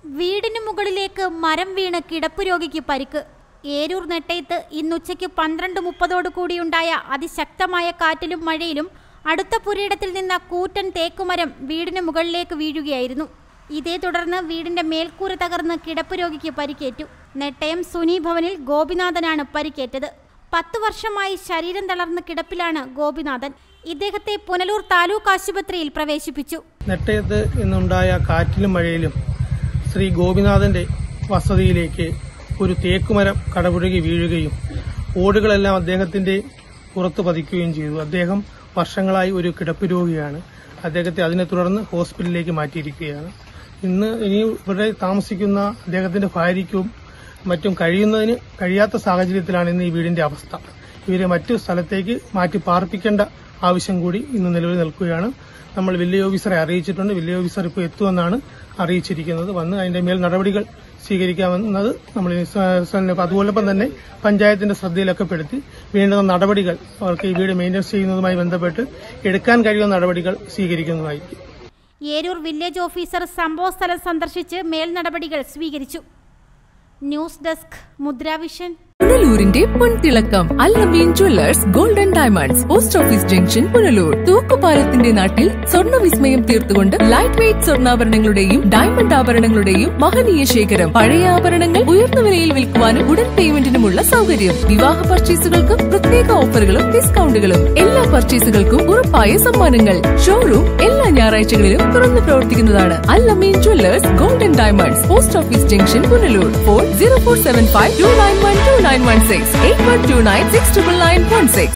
വീടിന് മുകളിലേക്ക് മരം വീണ് കിടപ്പ് രോഗിക്ക് പരിക്ക് ഏരൂർ നെട്ടയത്ത് ഇന്നുച്ചയ്ക്ക് പന്ത്രണ്ട് മുപ്പതോടു കൂടിയുണ്ടായ അതിശക്തമായ കാറ്റിലും മഴയിലും അടുത്ത പുരയിടത്തിൽ നിന്ന കൂറ്റൻ തേക്കുമരം വീടിന് മുകളിലേക്ക് വീഴുകയായിരുന്നു ഇതേ തുടർന്ന് വീടിന്റെ മേൽക്കൂര തകർന്ന് കിടപ്പ് രോഗിക്ക് പരിക്കേറ്റു നെട്ടയം സുനി ഭവനിൽ ഗോപിനാഥനാണ് പരിക്കേറ്റത് പത്ത് വർഷമായി ശരീരം തളർന്ന് കിടപ്പിലാണ് ഗോപിനാഥൻ ഇദ്ദേഹത്തെ പുനലൂർ താലൂക്ക് ആശുപത്രിയിൽ പ്രവേശിപ്പിച്ചു നെട്ടയത്ത് ഇന്നുണ്ടായ കാറ്റിലും മഴയിലും ശ്രീ ഗോപിനാഥന്റെ വസതിയിലേക്ക് ഒരു തേക്കുമരം കടപുഴകി വീഴുകയും ഓടുകളെല്ലാം അദ്ദേഹത്തിന്റെ പുറത്ത് പതിക്കുകയും ചെയ്തു അദ്ദേഹം വർഷങ്ങളായി ഒരു കിടപ്പ് രോഗിയാണ് അദ്ദേഹത്തെ അതിനെ തുടർന്ന് ഹോസ്പിറ്റലിലേക്ക് മാറ്റിയിരിക്കുകയാണ് ഇന്ന് ഇനി ഇവിടെ താമസിക്കുന്ന അദ്ദേഹത്തിന്റെ ഭാര്യയ്ക്കും മറ്റും കഴിയുന്നതിന് കഴിയാത്ത സാഹചര്യത്തിലാണ് ഇന്ന് ഈ വീടിന്റെ അവസ്ഥ ഇവരെ മറ്റു സ്ഥലത്തേക്ക് മാറ്റി പാർപ്പിക്കേണ്ട ആവശ്യം കൂടി ഇന്ന് നിലവിൽ നിൽക്കുകയാണ് നമ്മൾ വില്ലേജ് ഓഫീസറെ അറിയിച്ചിട്ടുണ്ട് വില്ലേജ് ഓഫീസർ ഇപ്പോൾ എത്തുമെന്നാണ് അറിയിച്ചിരിക്കുന്നത് വന്ന് അതിന്റെ മേൽ നടപടികൾ സ്വീകരിക്കാമെന്നത് നമ്മൾ ഈ സ- സ- അതുപോലൊപ്പം തന്നെ പഞ്ചായത്തിന്റെ ശ്രദ്ധയിലൊക്കെ പെടുത്തി വേണ്ടുന്ന നടപടികൾ അവർക്ക് ഈ വീട് മെയിൻ്റെനൻസ് ചെയ്യുന്നതുമായി ബന്ധപ്പെട്ട് എടുക്കാൻ കഴിയുന്ന നടപടികൾ സ്വീകരിക്കുന്നതായിരിക്കും ഏരൂർ വില്ലേജ് ഓഫീസർ സംഭവസ്ഥലം സന്ദർശിച്ച് മേൽ നടപടികൾ സ്വീകരിച്ചു ന്യൂസ് ഡെസ്ക് മുദ്രാവിഷൻ പുനലൂരിന്റെ പൊൻതിളക്കം Allameen jewellers golden diamonds post office junction Punalur തൂക്കുപാലത്തിന്റെ നാട്ടിൽ സ്വർണ്ണ വിസ്മയം തീർത്തുകൊണ്ട് ലൈറ്റ് വെയ്റ്റ് സ്വർണ്ണാഭരണങ്ങളുടെയും ഡയമണ്ട് ആഭരണങ്ങളുടെയും മഹനീയ ശേഖരം പഴയ ആഭരണങ്ങൾ ഉയർന്ന വിലയിൽ വിൽക്കുവാനും ഉടൻ പേയ്മെന്റിനുമുള്ള സൗകര്യം വിവാഹ പർച്ചേസുകൾക്കും പ്രത്യേക ഓഫറുകളും ഡിസ്കൗണ്ടുകളും എല്ലാ പർച്ചേസുകൾക്കും ഉറപ്പായ സമ്മാനങ്ങൾ ഷോറൂം എല്ലാ ഞായറാഴ്ചകളിലും തുറന്നു പ്രവർത്തിക്കുന്നതാണ് Allameen jewellers golden diamonds post office junction Punalur phone zero four seven five two nine one two nine one six eight one two nine six triple nine one six